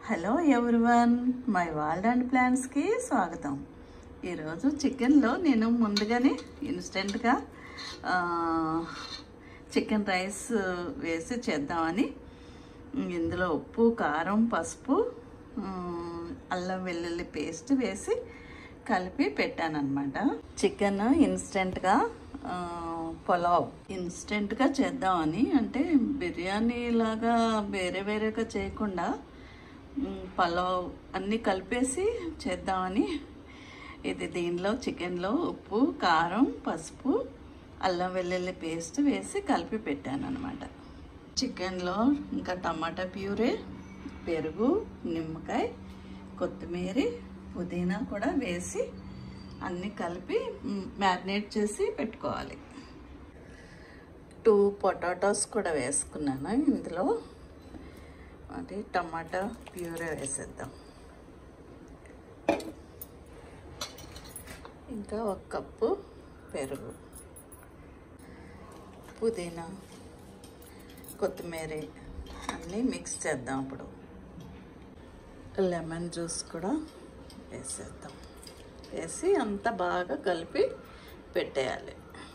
hello everyone my world and ప్లాన్స్కి స్వాగతం ఈరోజు చికెన్లో నేను ముందుగానే ఇన్స్టెంట్గా చికెన్ రైస్ వేసి చేద్దామని ఇందులో ఉప్పు కారం పసుపు ఆ, అల్లం వెల్లుల్లి పేస్ట్ వేసి కలిపి పెట్టానన్నమాట చికెన్ ఇన్స్టెంట్గా ఆ, పులావ్ ఇన్స్టెంట్గా చేద్దామని అంటే బిర్యానీ లాగా వేరే వేరేగా చేయకుండా మ్, పలావ్ అన్నీ కలిపేసి చేద్దామని ఇది దీనిలో చికెన్లో ఉప్పు కారం పసుపు అల్లం వెల్లుల్లి పేస్ట్ వేసి కలిపి పెట్టాను అనమాట చికెన్లో ఇంకా టమాటా ప్యూరే పెరుగు నిమ్మకాయ కొత్తిమీర పుదీనా కూడా వేసి అన్నీ కలిపి మ్యారినేట్ చేసి పెట్టుకోవాలి టూ పొటాటోస్ కూడా వేసుకున్నాను ఇందులో అది టమాటా ప్యూరే వేసేద్దాం ఇంకా ఒక కప్పు పెరుగు పుదీనా కొత్తిమీర అన్నీ మిక్స్ చేద్దాం అప్పుడు లెమన్ జ్యూస్ కూడా వేసేద్దాం వేసి అంతా బాగా కలిపి పెట్టేయాలి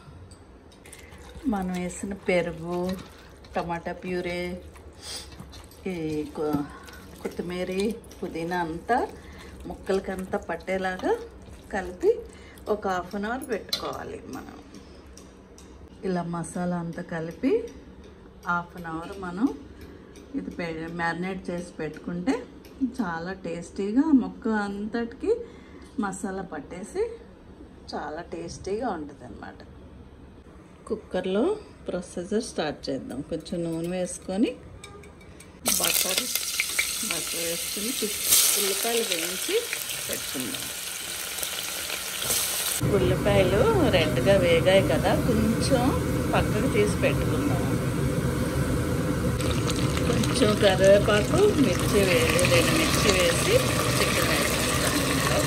మనం వేసిన పెరుగు టమాటా ప్యూరే ఈ కొ- కొత్తిమీర పుదీనా అంతా ముక్కలకంతా పట్టేలాగా కలిపి ఒక హాఫ్ అన్ అవర్ పెట్టుకోవాలి మనం ఇలా మసాలా అంతా కలిపి హాఫ్ అన్ అవర్ మనం ఇది పె మ్యారినేట్ చేసి పెట్టుకుంటే చాలా టేస్టీగా ముక్క అంతటికి మసాలా పట్టేసి చాలా టేస్టీగా ఉంటుంది అన్నమాట కుక్కర్లో ప్రొసెసర్ స్టార్ట్ చేద్దాం కొంచెం నూనె వేసుకొని బటర్ బటర్ వేసుకుని ఉల్లిపాయలు వేయించి పెట్టుకుందాం ఉల్లిపాయలు రెడ్గా వేగాయి కదా కొంచెం పక్కకు తీసి పెట్టుకుందాం కొంచెం కరివేపాకు మిర్చి వేసి రెండు మిర్చి వేసి చికెన్ వేసేస్తాం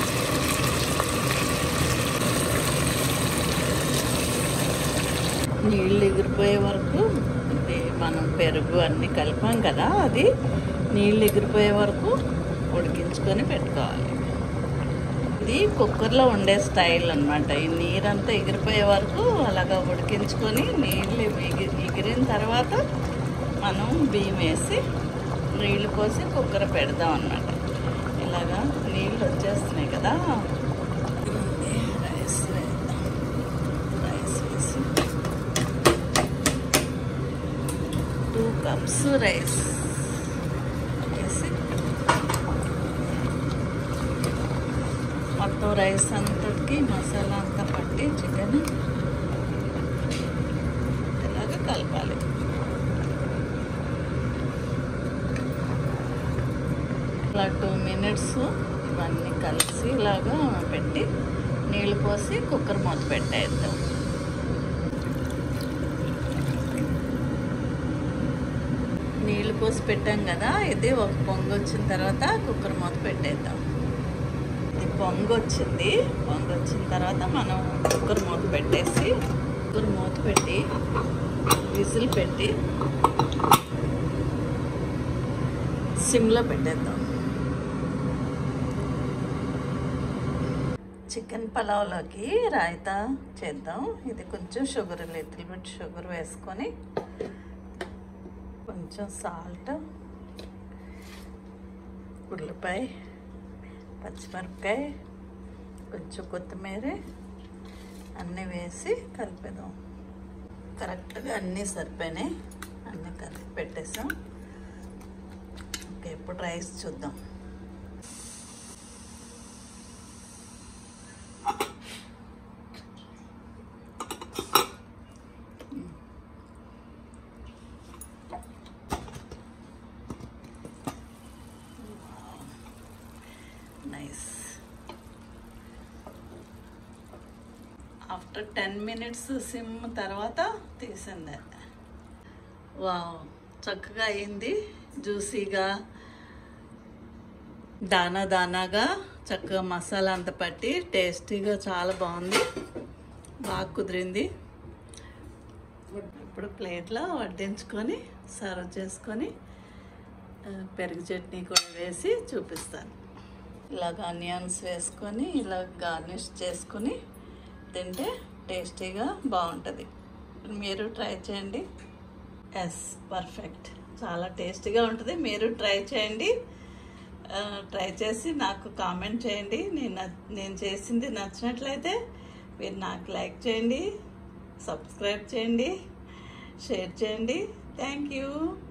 నీళ్ళు ఎగిరిపోయే వరకు ఇది మనం పెరుగు అన్నీ కలిపాం కదా అది నీళ్ళు ఎగిరిపోయే వరకు ఉడికించుకొని పెట్టుకోవాలి ఇది కుక్కర్లో ఉండే స్టైల్ అనమాట ఈ నీరంతా ఎగిరిపోయే వరకు అలాగా ఉడికించుకొని నీళ్ళు ఎగి ఎగిరిన తర్వాత మనం బియ్యం వేసి నీళ్ళు పోసి కుక్కర్ పెడదాం అన్నమాట ఇలాగా నీళ్ళు వచ్చేస్తున్నాయి కదా రైస్ వేద్దాం రైస్ వేసి టూ కప్స్ రైస్ వేసి మొత్తం రైస్ అంతటికి మసాలా అంతా పట్టి చికెన్ ఇలాగా కలపాలి ఇలా టూ మినిట్స్ ఇవన్నీ కలిసి ఇలాగా పెట్టి నీళ్ళు పోసి కుక్కర్ మూత పెట్టేద్దాం నీళ్ళు పోసి పెట్టాం కదా ఇది ఒక పొంగు వచ్చిన తర్వాత కుక్కర్ మూత పెట్టేద్దాం ఇది పొంగు వచ్చింది పొంగు వచ్చిన తర్వాత మనం కుక్కర్ మూత పెట్టేసి కుక్కర్ మూత పెట్టి విజిల్ పెట్టి సిమ్లో పెట్టేద్దాం చికెన్ పలావ్లోకి రాయితా చేద్దాం ఇది కొంచెం షుగర్ లిటిల్ బిట్ షుగర్ వేసుకొని కొంచెం సాల్ట్ ఉల్లిపాయ పచ్చిమిరపకాయ కొంచెం కొత్తిమీర అన్నీ వేసి కలిపేదాం కరెక్ట్గా అన్నీ సరిపోయినాయి అన్నీ కలిపి పెట్టేసాం ఓకే ఇప్పుడు రైస్ చూద్దాం nice after ten minutes sim తర్వాత తీసింది వావ్ చక్కగా అయింది జ్యూసీగా దానా దానాగా చక్కగా మసాలా అంత పట్టి టేస్టీగా చాలా బాగుంది బాగా కుదిరింది ఇప్పుడు ప్లేట్లో వడ్డించుకొని సర్వ్ చేసుకొని ఆ, పెరుగు చట్నీ కూడా వేసి చూపిస్తాను ఇలాగ ఆనియన్స్ వేసుకొని ఇలా గార్నిష్ చేసుకొని తింటే టేస్టీగా బాగుంటుంది మీరు ట్రై చేయండి ఎస్ పర్ఫెక్ట్ చాలా టేస్టీగా ఉంటుంది మీరు ట్రై చేయండి ఆ, ట్రై చేసి నాకు కామెంట్ చేయండి నేను నచ్- నేను చేసింది నచ్చినట్లయితే మీరు నాకు లైక్ చేయండి సబ్స్క్రైబ్ చేయండి షేర్ చేయండి థ్యాంక్ యూ